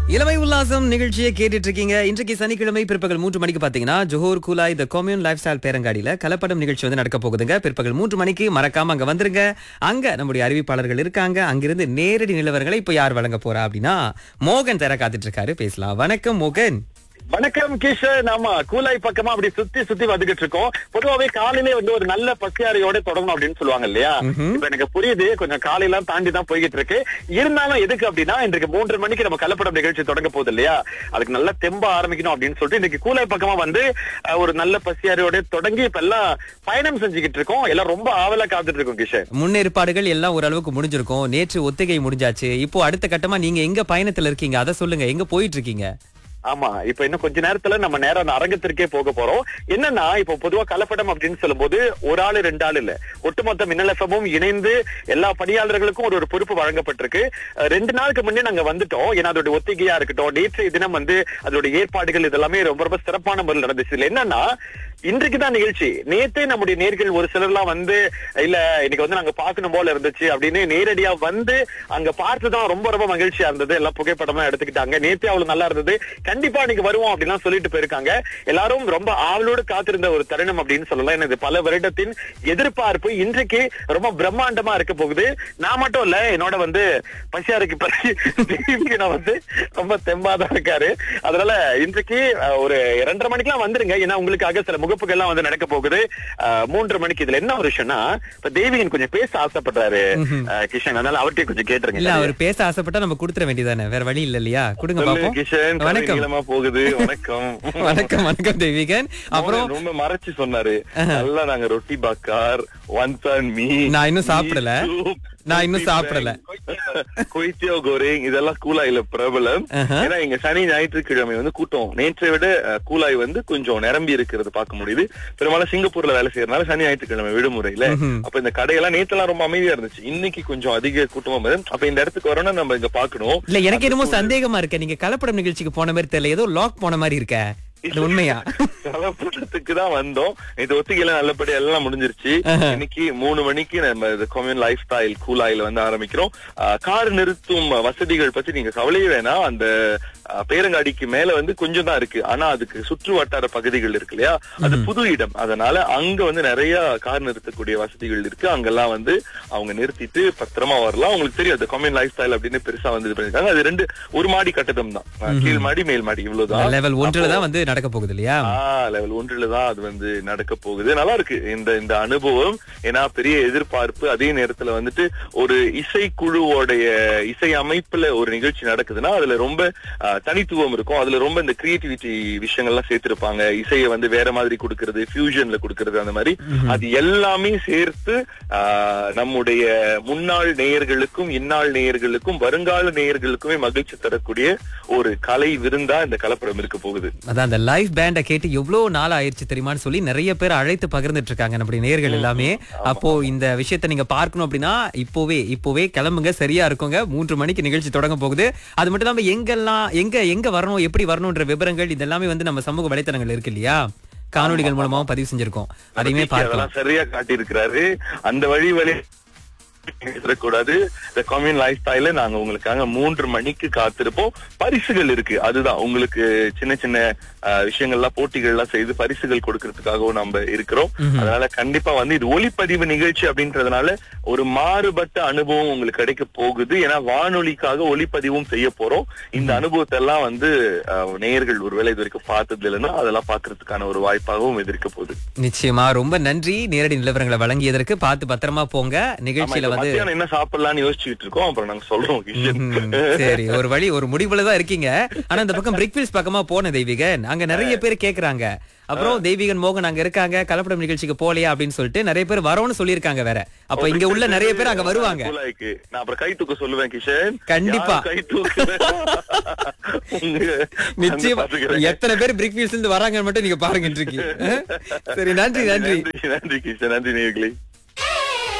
இளமை உல்லாசம் நிகழ்ச்சியை கேட்டுட்டு இருக்கீங்க இன்றைக்கு சனிக்கிழமை பிற்பகல் மூன்று மணிக்கு பாத்தீங்கன்னா Johor Kulai the commune lifestyle பேரங்காடியில கலப்படம் நிகழ்ச்சி வந்து நடக்க போகுதுங்க பிற்பகல் மூன்று மணிக்கு மறக்காம அங்க வந்துருங்க அங்க நம்முடைய அறிவிப்பாளர்கள் இருக்காங்க அங்கிருந்து நேரடி நிலவரங்களை இப்ப யார் வழங்க போறா அப்படின்னா மோகன் தர காத்துட்டு இருக்காரு பேசலாம் வணக்கம் மோகன் வணக்கம் கிஷன் ஆமா கூலாய் பக்கமா அப்படி சுத்தி சுத்தி வந்துகிட்டு இருக்கோம் பொதுவாவே காலையிலே வந்து ஒரு நல்ல பசியாரையோட தொடங்கணும் அப்படின்னு சொல்லுவாங்க இல்லையா இப்ப எனக்கு புரியுது கொஞ்சம் காலையெல்லாம் தாண்டி தான் போய்கிட்டு இருக்கு இருந்தாலும் எதுக்கு அப்படின்னா இன்றைக்கு மூன்று மணிக்கு நம்ம கலப்படம் நிகழ்ச்சி தொடங்க போகுது இல்லையா அதுக்கு நல்லா தெம்ப ஆரம்பிக்கணும் அப்படின்னு சொல்லிட்டு இன்னைக்கு கூலாய் பக்கமா வந்து அஹ், ஒரு நல்ல பசியாரையோட தொடங்கி இப்ப எல்லாம் பயணம் செஞ்சுக்கிட்டு இருக்கோம் எல்லாம் ரொம்ப ஆவலா காத்துட்டு இருக்கோம் கிஷன் முன்னேற்பாடுகள் எல்லாம் ஓரளவுக்கு முடிஞ்சிருக்கும் நேற்று ஒத்திகை முடிஞ்சாச்சு இப்போ அடுத்த கட்டமா நீங்க எங்க பயணத்துல இருக்கீங்க அதை சொல்லுங்க எங்க போயிட்டு இருக்கீங்க ஆமா இப்ப இன்னும் கொஞ்ச நேரத்துல நம்ம நேரம் அந்த அரங்கத்திற்கே போக போறோம் என்னன்னா இப்போ பொதுவா கலப்படம் அப்படின்னு சொல்லும்போது ஒரு ஆளு ரெண்டு ஆள் இல்ல ஒட்டுமொத்த மின்னல் எஃப்எம்மும் இணைந்து எல்லா பணியாளர்களுக்கும் ஒரு ஒரு பொறுப்பு வழங்கப்பட்டிருக்கு அஹ் ரெண்டு நாளுக்கு முன்னே நாங்க வந்துட்டோம் ஏன்னா அதோட ஒத்திகையா இருக்கட்டும் நேற்றைய தினம் வந்து அதோட ஏற்பாடுகள் இதெல்லாமே ரொம்ப ரொம்ப சிறப்பான முறையில் நடந்துச்சு இதுல என்னன்னா இன்றைக்கு தான் நிகழ்ச்சி நேத்தே நம்முடைய நேர்கள் ஒரு சிலர்லாம் வந்து இல்ல இன்னைக்கு வந்து நாங்க பார்க்கணும் போல இருந்துச்சு அப்படின்னு நேரடியா வந்து அங்க பார்த்துதான் ரொம்ப ரொம்ப மகிழ்ச்சியா இருந்தது எல்லாம் புகைப்படமா எடுத்துக்கிட்டாங்க நேத்தே அவ்வளவு நல்லா இருந்தது கண்டிப்பா இன்னைக்கு வருவோம் அப்படிலாம் சொல்லிட்டு போயிருக்காங்க எல்லாரும் ரொம்ப ஆவலோடு காத்திருந்த ஒரு தருணம் அப்படின்னு சொல்லலாம் எனது பல வருடத்தின் எதிர்பார்ப்பு இன்றைக்கு ரொம்ப பிரம்மாண்டமா இருக்க போகுது நான் மட்டும் இல்ல என்னோட வந்து பசியாருக்கு பசி நான் வந்து ரொம்ப தெம்பாதான் இருக்காரு அதனால இன்றைக்கு அஹ், ஒரு இரண்டரை மணிக்கெல்லாம் வந்துருங்க ஏன்னா உங்களுக்காக சில முகப்புகள் எல்லாம் வந்து நடக்க போகுது அஹ், மூன்று மணிக்கு இதுல என்ன ஒரு விஷயம்னா இப்ப தேவிகன் கொஞ்சம் பேச ஆசைப்படுறாரு அஹ், கிஷன் அதனால அவர்கிட்ட கொஞ்சம் இல்ல கேட்டுருங்க அவர் பேச ஆசைப்பட்டா நம்ம கொடுத்துற வேண்டியதானே வேற வழி இல்ல இல்லையா கொடுங்க சொல்லு, பாப்போம் கிஷன் கதை வணக்கம் நீளமா போகுது வணக்கம் வணக்கம் வணக்கம் தேவிகன் அப்புறம் மோகன் ரொம்ப மறைச்சு சொன்னாரு நல்லா நாங்க ரொட்டி பாக்கார் ஒன்ஸ் அண்ட் மீ நான் இன்னும் சாப்பிடல. நான் இன்னும் சாப்பிடல. கொய்த்தியோ கோரிங் இதெல்லாம் கூலாயில பிரபலம் ஆஹா. ஏன்னா இங்க சனி ஞாயிற்றுக்கிழமை வந்து கூட்டம் நேற்றை விட அஹ், கூலாய் வந்து கொஞ்சம் நிரம்பி இருக்கிறது பார்க்க முடியுது பெரும்பாலும் சிங்கப்பூர்ல வேலை செய்யறதுனால சனி ஞாயிற்றுக்கிழமை விடுமுறையில அப்ப இந்த கடையெல்லாம் நேத்தெல்லாம் ரொம்ப அமைதியா இருந்துச்சு இன்னைக்கு கொஞ்சம் அதிக கூட்டமா வருது அப்ப இந்த இடத்துக்கு வரணும்னா நம்ம இங்க பாக்கணும் இல்ல எனக்கு என்னமோ சந்தேகமா இருக்க நீங்க கலப்படம் நிகழ்ச்சிக்கு போன மாதிரி தெரியல ஏதோ லாக் போன மாதிரி இருக்க அது உண்மையா கலப்படத்துக்கு தான் வந்தோம் இது ஒத்திகையில நல்லபடியா எல்லாம் முடிஞ்சிருச்சு இன்னைக்கு மூணு மணிக்கு நம்ம இது கொம்யூன் லைஃப் ஸ்டைல் கூலாயில வந்து ஆரம்பிக்கிறோம் ஆஹ் கார் நிறுத்தும் வசதிகள் பத்தி நீங்க கவலையே வேணாம் அந்த ஆஹ் பேரங்காடிக்கு மேல வந்து கொஞ்சம் தான் இருக்கு ஆனா அதுக்கு சுற்று வட்டார பகுதிகள் இருக்கு இல்லையா அது புது இடம் அதனால அங்க வந்து நிறைய கார் நிறுத்தக்கூடிய வசதிகள் இருக்கு அங்கெல்லாம் வந்து அவங்க நிறுத்திட்டு பத்திரமா வரலாம் உங்களுக்கு தெரியும் அது கொம்யூன் லைஃப் ஸ்டைல் அப்படின்னு பெருசா வந்து இது பண்ணிருக்காங்க அது ரெண்டு ஒரு மாடி கட்டடம் தான் ஆஹ் கீழ் மாடி மேல் மாடி இவ்வளவுதான் லெவல் ஒன்றுல தான் வந்து நடக்க போகுது இல்லையா லெவல் ஒன்றுல தான் அது வந்து நடக்க போகுது நல்லா இருக்கு இந்த இந்த அனுபவம் ஏன்னா பெரிய எதிர்பார்ப்பு அதே நேரத்துல வந்துட்டு ஒரு இசைக்குழுவோடைய இசை அமைப்புல ஒரு நிகழ்ச்சி நடக்குதுன்னா அதுல ரொம்ப ஆஹ், தனித்துவம் இருக்கும் அதுல ரொம்ப இந்த கிரியேட்டிவிட்டி விஷயங்கள்லாம் சேர்த்திருப்பாங்க இசையை வந்து வேற மாதிரி கொடுக்கறது ஃபியூஷன்ல கொடுக்கறது அந்த மாதிரி அது எல்லாமே சேர்த்து ஆஹ், நம்முடைய முன்னாள் நேயர்களுக்கும் இந்நாள் நேயர்களுக்கும் வருங்கால நேயர்களுக்குமே மகிழ்ச்சி தரக்கூடிய ஒரு கலை விருந்தா இந்த கலப்படம் இருக்க போகுது அதான் அந்த லைவ் பேண்ட கேட்டு எவ்வளவு நாள் ஆயிருச்சு தெரியுமான்னு சொல்லி நிறைய பேர் அழைத்து பகிர்ந்துட்டு இருக்காங்க நம்முடைய நேர்கள் எல்லாமே அப்போ இந்த விஷயத்தை நீங்க பார்க்கணும் அப்படின்னா இப்போவே இப்போவே கிளம்புங்க சரியா இருக்குங்க மூன்று மணிக்கு நிகழ்ச்சி தொடங்க போகுது அது மட்டும் இல்லாம எங்கெல்லாம் எங்க எங்க வரணும் எப்படி வரணும்ன்ற விவரங்கள் இதெல்லாமே வந்து நம்ம சமூக வலைத்தளங்கள் இருக்கு இல்லையா காணொளிகள் மூலமாவும் பதிவு செஞ்சிருக்கோம் அதையுமே பார்க்கலாம் அதெல்லாம் சரியா காட்டியிருக்கிறாரு அந்த வழி வழி கூடாது இந்த கம்யூன் லைஃப் ஸ்டைல நாங்க உங்களுக்காக மூன்று மணிக்கு காத்திருப்போம் பரிசுகள் இருக்கு அதுதான் உங்களுக்கு சின்ன சின்ன அஹ், விஷயங்கள்லாம் போட்டிகள்லாம் செய்து பரிசுகள் கொடுக்கறதுக்காகவும் நம்ம இருக்கிறோம் அதனால கண்டிப்பா வந்து இது ஒளிப்பதிவு நிகழ்ச்சி அப்படின்றதுனால ஒரு மாறுபட்ட அனுபவம் உங்களுக்கு கிடைக்க போகுது ஏன்னா வானொலிக்காக ஒளிப்பதிவும் செய்ய போறோம் இந்த அனுபவத்தை எல்லாம் வந்து அஹ், நேயர்கள் ஒருவேளை இது வரைக்கும் பார்த்தது இல்லைன்னா அதெல்லாம் பாக்குறதுக்கான ஒரு வாய்ப்பாகவும் இது இருக்க போகுது நிச்சயமா ரொம்ப நன்றி நேரடி நிலவரங்களை வழங்கியதற்கு பார்த்து பத்திரமா போங்க ஆமா, நிகழ்ச்சியில இப்ப வந்து மத்தியானம் என்ன சாப்பிடலாம்னு யோசிச்சுட்டு இருக்கோம் அப்புறம் நாங்க சொல்றோம் கிஷன் ம், சரி ஒரு வழி ஒரு முடிவுல தான் இருக்கீங்க ஆனா இந்த பக்கம் பிரிக்ஃபீல்ஸ் பக்கமா போன தெய்வீகன் அங்க நிறைய பேர் கேக்குறாங்க அப்புறம் தெய்வீகன் மோகன் அங்க இருக்காங்க கலப்படம் நிகழ்ச்சிக்கு போலையா அப்படின்னு சொல்லிட்டு நிறைய பேர் வரோன்னு சொல்லியிருக்காங்க வேற அப்ப இங்க உள்ள நிறைய பேர் அங்க வருவாங்க கூலாய்க்கு. நான் அப்புறம் கை தூக்க சொல்லுவேன் கிஷன் கண்டிப்பா. யார் கை தூக்கு நிச்சயமா எத்தனை பேர் பிரிக்ஃபீல்ஸ் இருந்து வராங்கன்னு மட்டும் நீங்க பாருங்க இன்றைக்கு அஹ்? சரி நன்றி நன்றி நன்றி நன்றி கிஷன் நன்றி நேர்களே